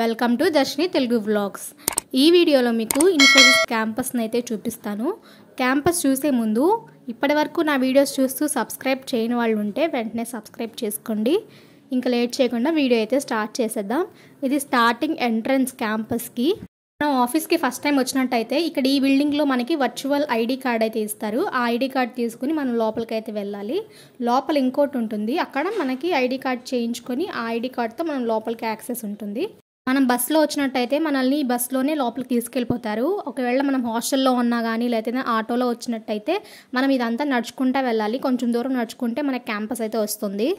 welcome to Darshini Telugu vlogs ఈ వీడియోలో మీకు ఇన్ఫోసిస్ క్యాంపస్ని అయితే చూపిస్తాను క్యాంపస్ చూసే ముందు ఇప్పటివరకు నా వీడియోస్ చూస్తూ సబ్స్క్రైబ్ చేయని వాళ్ళు ఉంటే వెంటనే సబ్స్క్రైబ్ చేసుకోండి ఇంకా లేట్ చేయకుండా వీడియో అయితే స్టార్ట్ చేసేద్దాం ఇది స్టార్టింగ్ ఎంట్రన్స్ క్యాంపస్కి మనం ఆఫీస్కి ఫస్ట్ టైం వచ్చినట్టయితే ఇక్కడ ఈ బిల్డింగ్లో మనకి వర్చువల్ ఐడి కార్డ్ అయితే ఇస్తారు ఆ ఐడి కార్డ్ తీసుకుని మనం లోపలికి అయితే వెళ్ళాలి లోపల ఇంకోటి ఉంటుంది అక్కడ మనకి ఐడి కార్డ్ చేయించుకొని ఆ ఐడి కార్డ్తో మనం లోపలికి యాక్సెస్ ఉంటుంది మనం బస్సులో వచ్చినట్టయితే మనల్ని ఈ బస్సులోనే లోపలికి తీసుకెళ్ళిపోతారు ఒకవేళ మనం హాస్టల్లో ఉన్నా కానీ లేకపోతే ఆటోలో వచ్చినట్టయితే మనం ఇదంతా నడుచుకుంటూ వెళ్ళాలి కొంచెం దూరం నడుచుకుంటే మనకి క్యాంపస్ అయితే వస్తుంది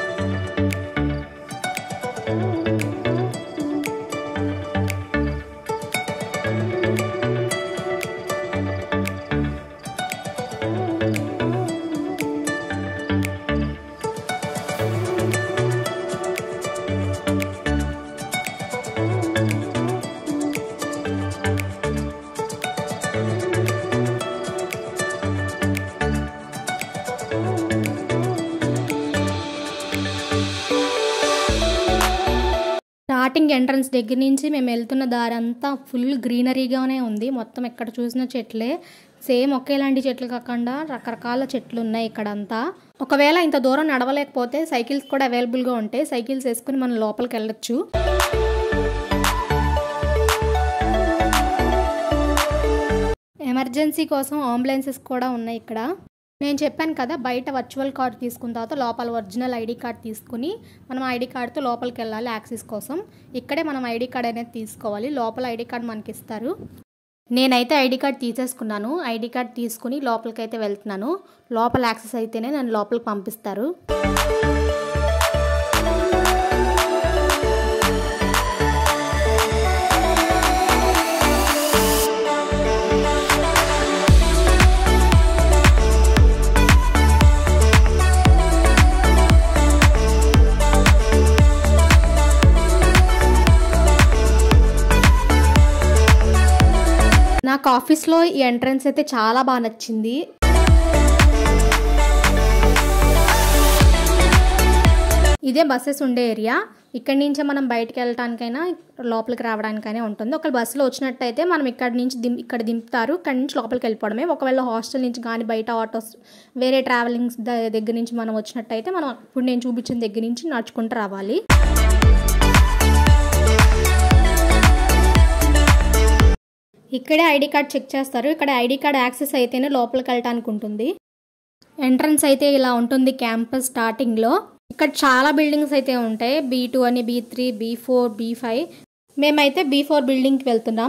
స్టార్టింగ్ ఎంట్రన్స్ దగ్గర నుంచి మేము వెళ్తున్న దారి అంతా ఫుల్ గ్రీనరీగానే ఉంది మొత్తం ఎక్కడ చూసిన చెట్లే సేమ్ ఒకేలాంటి చెట్లు కాకుండా రకరకాల చెట్లు ఉన్నాయి ఇక్కడ అంతా ఒకవేళ ఇంత దూరం నడవలేకపోతే సైకిల్స్ కూడా అవైలబుల్గా ఉంటాయి సైకిల్స్ వేసుకుని మనం లోపలికి వెళ్ళొచ్చు ఎమర్జెన్సీ కోసం అంబులెన్సెస్ కూడా ఉన్నాయి ఇక్కడ నేను చెప్పాను కదా బయట వర్చువల్ కార్డ్ తీసుకున్న తర్వాత లోపల ఒరిజినల్ ఐడి కార్డ్ తీసుకుని మనం ఐడి కార్డ్తో లోపలికి వెళ్ళాలి యాక్సెస్ కోసం ఇక్కడే మనం ఐడి కార్డ్ అనేది తీసుకోవాలి లోపల ఐడి కార్డ్ మనకి ఇస్తారు నేనైతే ఐడి కార్డ్ తీసేసుకున్నాను ఐడి కార్డ్ తీసుకుని లోపలికి అయితే వెళ్తున్నాను లోపల యాక్సెస్ అయితేనే నన్ను లోపలికి పంపిస్తారు నాకు ఆఫీస్లో ఈ ఎంట్రన్స్ అయితే చాలా బాగా నచ్చింది ఇదే బస్సెస్ ఉండే ఏరియా ఇక్కడి నుంచే మనం బయటకు వెళ్ళటానికైనా లోపలికి రావడానికైనా ఉంటుంది ఒకవేళ బస్సులో వచ్చినట్టయితే మనం ఇక్కడ నుంచి దిం ఇక్కడ దింపుతారు ఇక్కడ నుంచి లోపలికి వెళ్ళిపోవడమే ఒకవేళ హాస్టల్ నుంచి కానీ బయట ఆటోస్ వేరే ట్రావెలింగ్స్ దగ్గర నుంచి మనం వచ్చినట్టయితే మనం ఇప్పుడు నేను చూపించిన దగ్గర నుంచి నడుచుకుంటూ రావాలి ఇక్కడే ఐడి కార్డ్ చెక్ చేస్తారు ఇక్కడ ఐడి కార్డ్ యాక్సెస్ అయితేనే లోపలికి వెళ్ళటానికి ఉంటుంది ఎంట్రన్స్ అయితే ఇలా ఉంటుంది క్యాంపస్ స్టార్టింగ్లో ఇక్కడ చాలా బిల్డింగ్స్ అయితే ఉంటాయి బీ టూ అని B three B four B five మేమైతే బీ ఫోర్ బిల్డింగ్కి వెళ్తున్నాం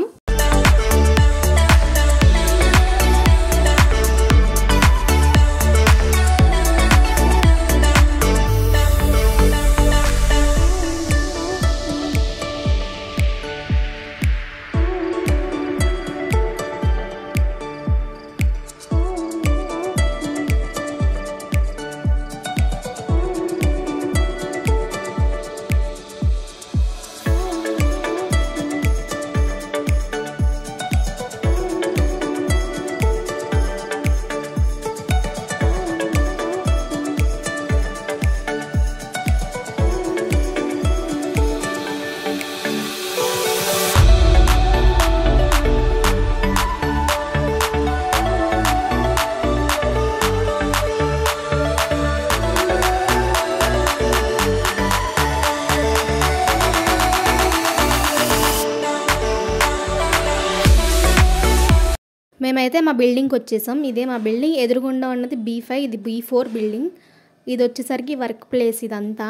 మేమైతే మా బిల్డింగ్కి వచ్చేసాం ఇదే మా బిల్డింగ్ ఎదురుగుండా ఉన్నది బీ ఫైవ్ ఇది బీ ఫోర్ బిల్డింగ్ ఇది వచ్చేసరికి వర్క్ ప్లేస్ ఇదంతా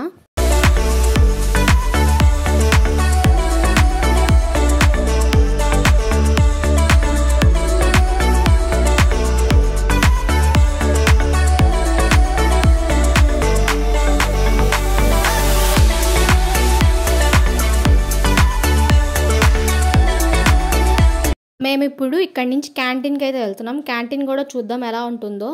మేము ఇప్పుడు ఇక్కడి నుంచి క్యాంటీన్కి అయితే వెళ్తున్నాం క్యాంటీన్ కూడా చూద్దాం ఎలా ఉంటుందో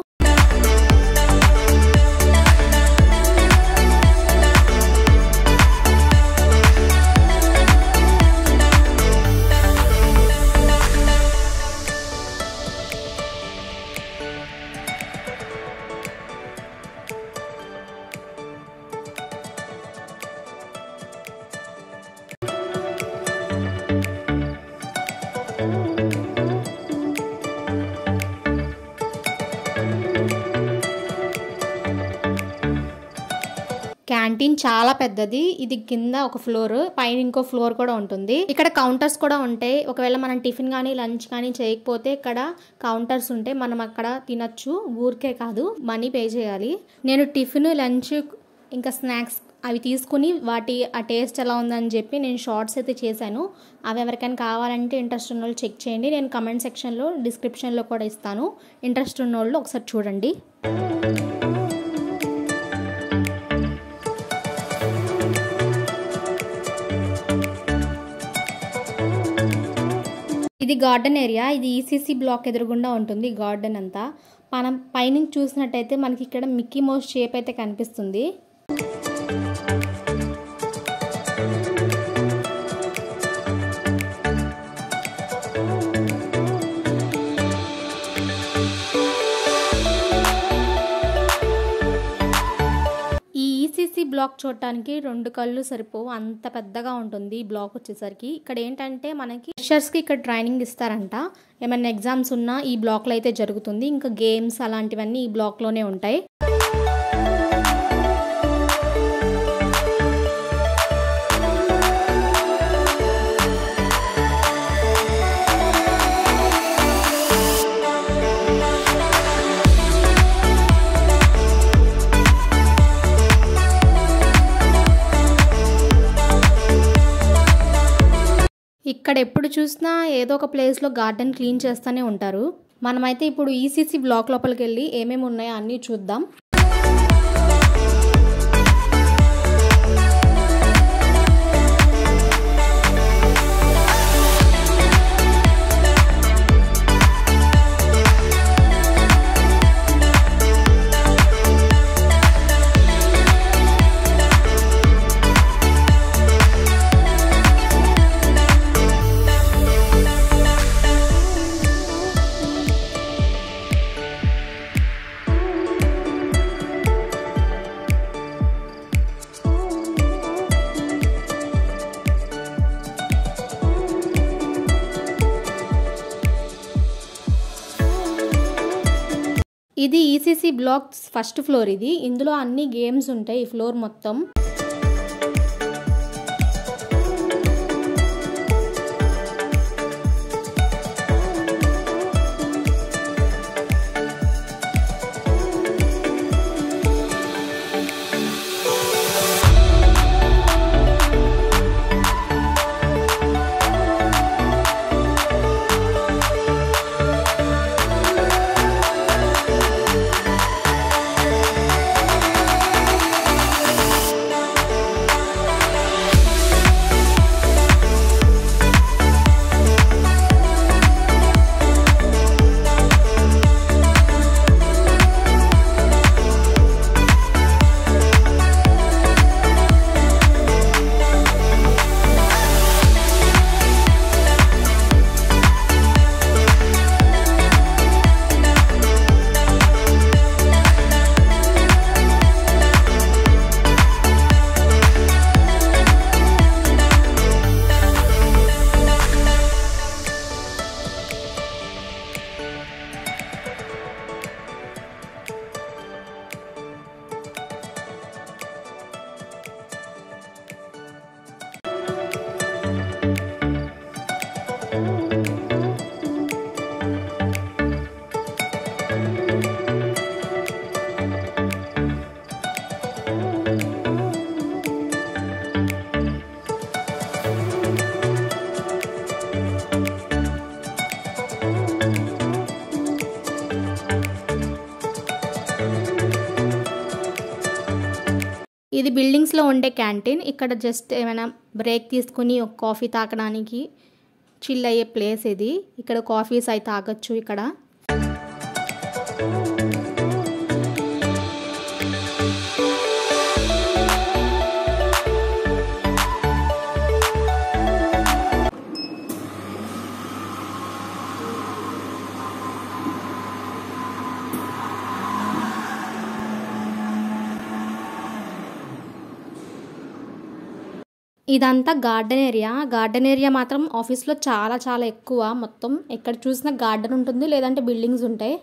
క్యాంటీన్ చాలా పెద్దది ఇది కింద ఒక ఫ్లోర్ పైన ఇంకో ఫ్లోర్ కూడా ఉంటుంది ఇక్కడ కౌంటర్స్ కూడా ఉంటాయి ఒకవేళ మనం టిఫిన్ కానీ లంచ్ కానీ చేయకపోతే ఇక్కడ కౌంటర్స్ ఉంటాయి మనం అక్కడ తినొచ్చు ఊరికే కాదు మనీ పే చేయాలి నేను టిఫిన్ లంచ్ ఇంకా స్నాక్స్ అవి తీసుకుని వాటి ఆ టేస్ట్ ఎలా ఉందని చెప్పి నేను షార్ట్స్ అయితే చేశాను అవి ఎవరికైనా కావాలంటే ఇంట్రెస్ట్ ఉన్న వాళ్ళు చెక్ చేయండి నేను కమెంట్ సెక్షన్లో డిస్క్రిప్షన్లో కూడా ఇస్తాను ఇంట్రెస్ట్ ఉన్న వాళ్ళు ఒకసారి చూడండి ఇది గార్డెన్ ఏరియా ఇది ఈసీసీ బ్లాక్ ఎదురుగుండా ఉంటుంది గార్డెన్ అంతా మనం పైనుంచి చూసినట్టయితే మనకి ఇక్కడ మిక్కీ మౌస్ షేప్ అయితే కనిపిస్తుంది ఈ ఈసీసీ బ్లాక్ చూడటానికి రెండు కళ్ళు సరిపోవు అంత పెద్దగా ఉంటుంది ఈ బ్లాక్ వచ్చేసరికి ఇక్కడ ఏంటంటే మనకి ఫ్రెషర్స్కి ఇక్కడ ట్రైనింగ్ ఇస్తారంట ఏమైనా ఎగ్జామ్స్ ఉన్నా ఈ బ్లాక్లో అయితే జరుగుతుంది ఇంకా గేమ్స్ అలాంటివన్నీ ఈ బ్లాక్లోనే ఉంటాయి ఇక్కడ ఎప్పుడు చూసినా ఏదో ఒక ప్లేస్లో గార్డెన్ క్లీన్ చేస్తూనే ఉంటారు మనమైతే ఇప్పుడు ఈసీసీ బ్లాక్ లోపలికి వెళ్ళి ఏమేమి ఉన్నాయో అన్నీ చూద్దాం ఇది ఈసీసీ బ్లాక్ ఫస్ట్ ఫ్లోర్ ఇది ఇందులో అన్ని గేమ్స్ ఉంటాయి ఈ ఫ్లోర్ మొత్తం ఇది బిల్డింగ్స్లో ఉండే క్యాంటీన్ ఇక్కడ జస్ట్ ఏమైనా బ్రేక్ తీసుకుని ఒక కాఫీ తాగడానికి చిల్ అయ్యే ప్లేస్ ఇది ఇక్కడ కాఫీస్ అయితే తాగొచ్చు ఇక్కడ ఇదంతా గార్డెన్ ఏరియా గార్డెన్ ఏరియా మాత్రం ఆఫీస్లో చాలా చాలా ఎక్కువ మొత్తం ఎక్కడ చూసినా గార్డెన్ ఉంటుంది లేదంటే బిల్డింగ్స్ ఉంటాయి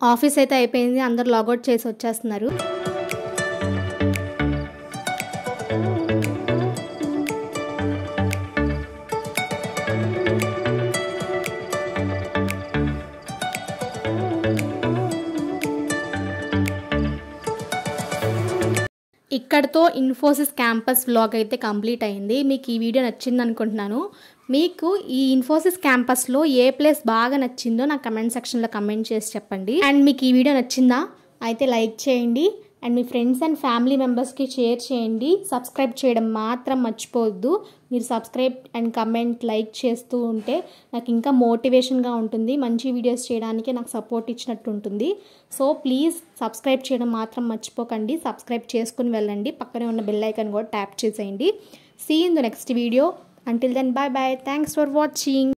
ఆఫీస్ అయితే అయిపోయింది అందరు లాగౌట్ చేసి వచ్చేస్తున్నారు ఇక్కడతో ఇన్ఫోసిస్ క్యాంపస్ వ్లాగ్ అయితే కంప్లీట్ అయింది మీకు ఈ వీడియో నచ్చింది అనుకుంటున్నాను మీకు ఈ ఇన్ఫోసిస్ క్యాంపస్లో ఏ ప్లేస్ బాగా నచ్చిందో నాకు కమెంట్ సెక్షన్లో కమెంట్ చేసి చెప్పండి అండ్ మీకు ఈ వీడియో నచ్చిందా అయితే లైక్ చేయండి అండ్ మీ ఫ్రెండ్స్ అండ్ ఫ్యామిలీ మెంబర్స్కి షేర్ చేయండి సబ్స్క్రైబ్ చేయడం మాత్రం మర్చిపోవద్దు మీరు సబ్స్క్రైబ్ అండ్ కమెంట్ లైక్ చేస్తూ ఉంటే నాకు ఇంకా మోటివేషన్గా ఉంటుంది మంచి వీడియోస్ చేయడానికి నాకు సపోర్ట్ ఇచ్చినట్టు ఉంటుంది సో ప్లీజ్ సబ్స్క్రైబ్ చేయడం మాత్రం మర్చిపోకండి సబ్స్క్రైబ్ చేసుకుని వెళ్ళండి పక్కనే ఉన్న బెల్ ఐకాన్ కూడా ట్యాప్ చేసేయండి see in the next video until then bye bye thanks for watching